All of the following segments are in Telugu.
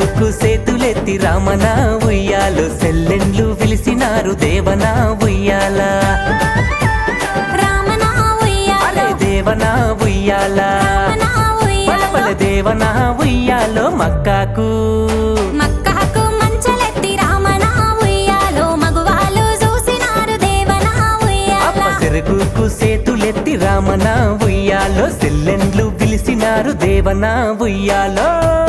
చెరుకుకు సేతులెత్తి రామన ఉయ్యాలో సెల్లెండ్లు పిలిచినారు దేవన ఉయ్యాల రామనా ఉయ్యాలో అరే దేవన ఉయ్యాల రామనా బల బల ఉయ్యాలో దేవన ఉయ్యాలో మక్కాకు మక్కకు మంచలెత్తి రామనా ఉయ్యాలో మగువాలు చూసినారు దేవనా అప్ప ఉయ్యాల చెరుకుకు సేతులెత్తి రామన ఉయ్యాలో సెల్లెండ్లు పిలిచినారు దేవన ఉయ్యాలో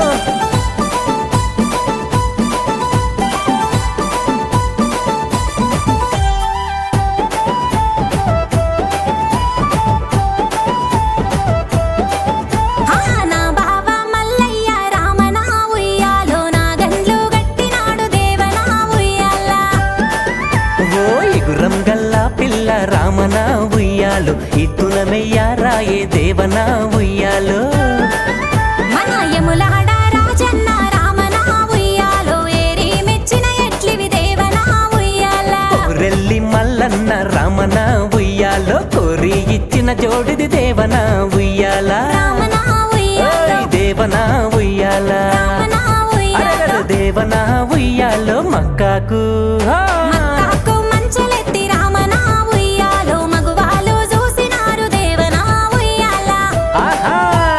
ఆ నా బావ మల్లయ్య రామనా ఉయ్యాలో నా గండ్లు గట్టినాడు దేవనా ఉయ్యాల ఓ ఇగురం గల్లా పిల్ల రామన ఉయ్యాలు ఇత్తులమెయ్యారాయే దేవన ఉయ్యాలో మన యములాడ రాజన్న రామనా ఉయ్యాలో ఏరి మెచ్చిన ఎట్లివి దేవనా ఉయ్యాల రెల్లి మల్లన్న రామన ఉయ్యాలో కోరి ఇచ్చిన జోడిది దేవన ఉయ్యాల రామనా ఉయ్యాలో ఓయ్ దేవన ఉయ్యాల రామనా ఉయ్యాలో అరగర దేవన ఉయ్యాలో మక్కాకు ఆ. మక్కకు మంచలెత్తి రామనా ఉయ్యాలో మగువాలు చూసినారు దేవనా ఉయ్యాల ఆహా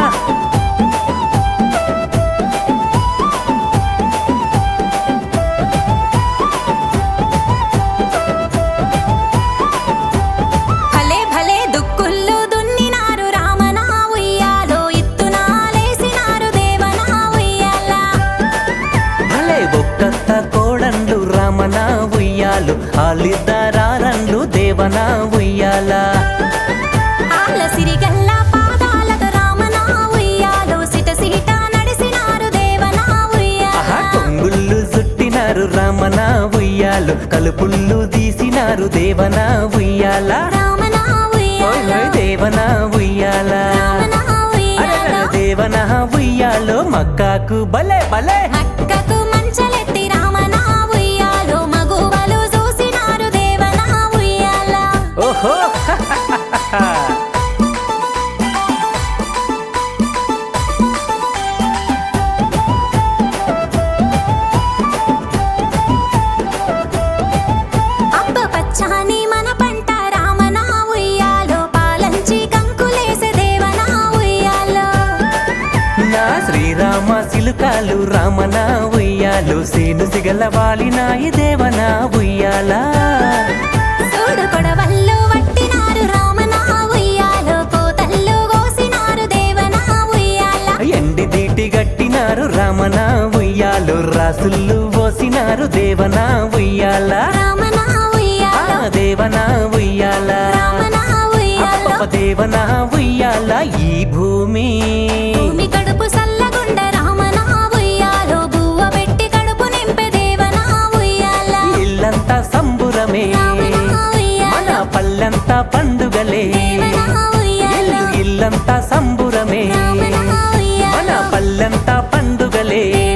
భలే భలే దుక్కుళ్ళు దున్నినారు రామనా ఉయ్యాలో ఇత్తునాలేసినారు దేవనా ఉయ్యాల భలే ఒక్కత్త కోడండ్లు రామన ఉయ్యాలు ఆలిద్దరారండ్లు దేవన ఉయ్యాల ఆల సిరిగల్ల పాదాలతో రామనా ఉయ్యాలో సిట సిట నడిసినారు దేవనా ఆహా ఉయ్యాల కొంగుళ్ళు చుట్టినారు రామన ఉయ్యాలు కలుపుళ్ళు తీసినారు దేవన ఉయ్యాల రామనా ఓయ్ ఉయ్యాలో ఓయ్ దేవన ఉయ్యాల రామనా అరగర ఉయ్యాలో దేవన ఉయ్యాలో మక్కాకు భలే భలే మక్కకు మంచలెత్తి రామనా ఉయ్యాలో మగువలు చూసినారు దేవనా ఉయ్యాల ఓహో అబ్బ పచ్చాని మన పంట రామనా ఉయ్యాలో పాలంచి కంకులేసే దేవనా ఉయ్యాలో నా శ్రీరామ సిలుకాలు రామన ఉయ్యాలు సేను సిగల వాలినాయి దేవన ఉయ్యాల సూడు కొడవళ్ళు వట్టినారు రామనా ఉయ్యాలో కోతల్లు కోసినారు దేవనా ఉయ్యాల ఎండి దీటి గట్టినారు రామన ఉయ్యాలు రాసుళ్ళు పోసినారు దేవన ఉయ్యాల రామనా ఆ ఉయ్యాలో దేవన ఉయ్యాల రామనా ఉయ్యాలో అప్ప దేవన ఉయ్యాల ఈ భూమి భూమి కడుపు సల్లగుండ రామనా ఉయ్యాలో బువ్వ పెట్టి కడుపు నింపే దేవనా ఉయ్యాల ఇల్లంతా సంబురమే రామనా మన ఉయ్యాలో పల్లెంతా పండుగలే దేవనా ఉయ్యాలో ఇల్లు ఇల్లంతా సంబురమే రామనా మన ఉయ్యాలో పల్లెంతా పండుగలే